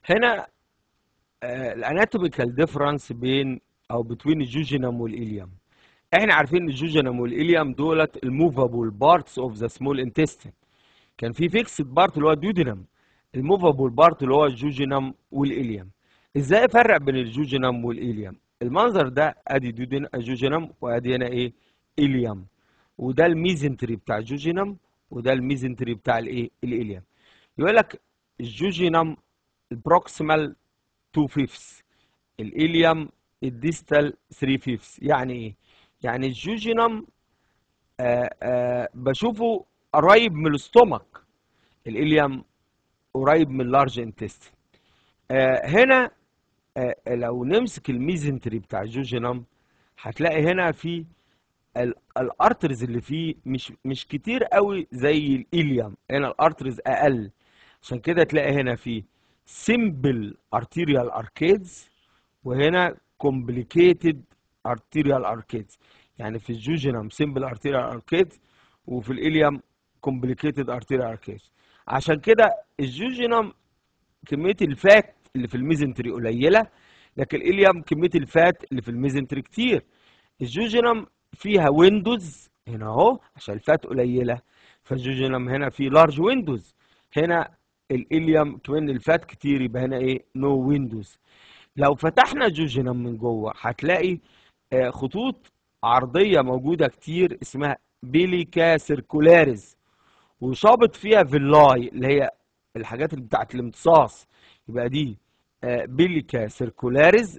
هنا الاناتوميكال ديفرنس بين او بتوين الجوجينم والإليوم احنا عارفين الجوجينم والإليوم دولت الموفابل بارتس اوف ذا سمول انتستين كان في فيكسد بارت اللي هو الديودينم الموفابل بارت اللي هو الجوجينم والإليوم ازاي افرق بين الجوجينم والإليوم المنظر ده ادي ديودين جوجينم وادي هنا ايه إليوم وده الميزنتري بتاع الجوجينم وده الميزنتري بتاع الايه الإليوم يقول لك الجوجينم البروكسيمال 2 فيفث الإليوم الديستال 3 فيفث يعني ايه يعني الجوجينم آآ آآ بشوفه قريب من الاستومك الإليوم قريب من اللارج انتستين هنا آه لو نمسك الميزنتري بتاع الجوجينم هتلاقي هنا في الارترز اللي فيه مش مش كتير قوي زي الإليوم هنا الارترز اقل عشان كده تلاقي هنا في سيمبل ارتيريال اركيدز وهنا كومبليكيتد ارتيريال اركيدز يعني في الجوجينم سيمبل ارتيريال اركيدز وفي الإليوم كومبليكيتد ارتيريال اركيدز عشان كده الجوجينم كميه الفات اللي في الميزنتري قليله لكن الإليوم كميه الفات اللي في الميزنتري كتير الجوجينم فيها ويندوز هنا اهو عشان الفات قليله فالجوجينم هنا فيه لارج ويندوز هنا الإليوم كمان الفات كتير يبقى هنا ايه نو no ويندوز لو فتحنا جوجينم من جوه هتلاقي خطوط عرضيه موجوده كتير اسمها بيليكا سيركولاريز وشابط فيها فيلاي اللي هي الحاجات اللي بتاعت الامتصاص يبقى دي بيليكا سيركولاريز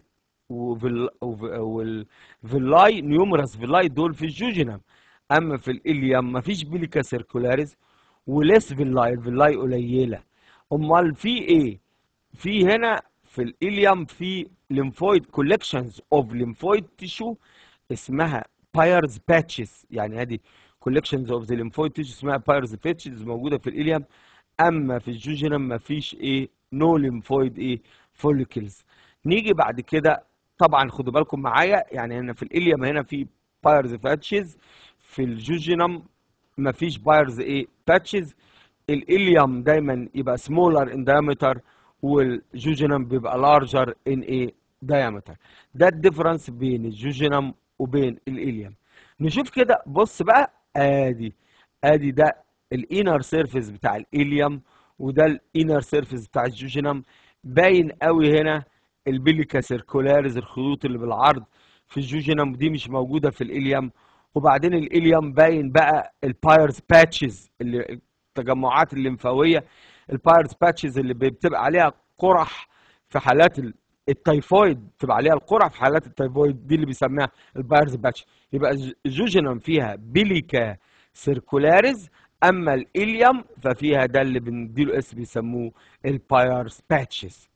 والفيلاي نيومرس فيلاي دول في الجوجينم اما في الإليوم مفيش بيليكا سيركولاريز وليس فيلاي الفيلاي قليله امال في ايه في هنا في الإليوم في ليمفويد كولكشنز اوف ليمفويد تيشو اسمها بايرز باتشز يعني هذه كولكشنز اوف ذا ليمفويد تيشو اسمها بايرز باتشز موجوده في الإليوم اما في الجوجينم مفيش ايه نو ليمفويد ايه فوليكلز نيجي بعد كده طبعا خدوا بالكم معايا يعني هنا في الإليوم هنا في بايرز باتشز في الجوجينم مفيش بايرز ايه باتشز الإليوم دايما يبقى سمولر ان diameter والجوجينم بيبقى لارجر ان ايه diameter ده الديفرنس بين الجوجينم وبين الإليوم نشوف كده بص بقى ادي ادي ده الانر سيرفيس بتاع الإليوم وده الانر سيرفيس بتاع الجوجينم باين قوي هنا البيليكا سيركولاريز الخيوط اللي بالعرض في الجوجينم دي مش موجوده في الإليوم وبعدين الإليوم باين بقى البايرز باتشز اللي التجمعات الليمفاويه البايرز باتشز اللي بتبقى عليها قرح في حالات التيفويد بتبقى عليها القرح في حالات التيفويد دي اللي بيسميها البايرز باتش يبقى الجوجينم فيها بيليكا سيركولاريز اما الإليوم ففيها ده اللي بنديله اسم بيسموه البايرز باتشز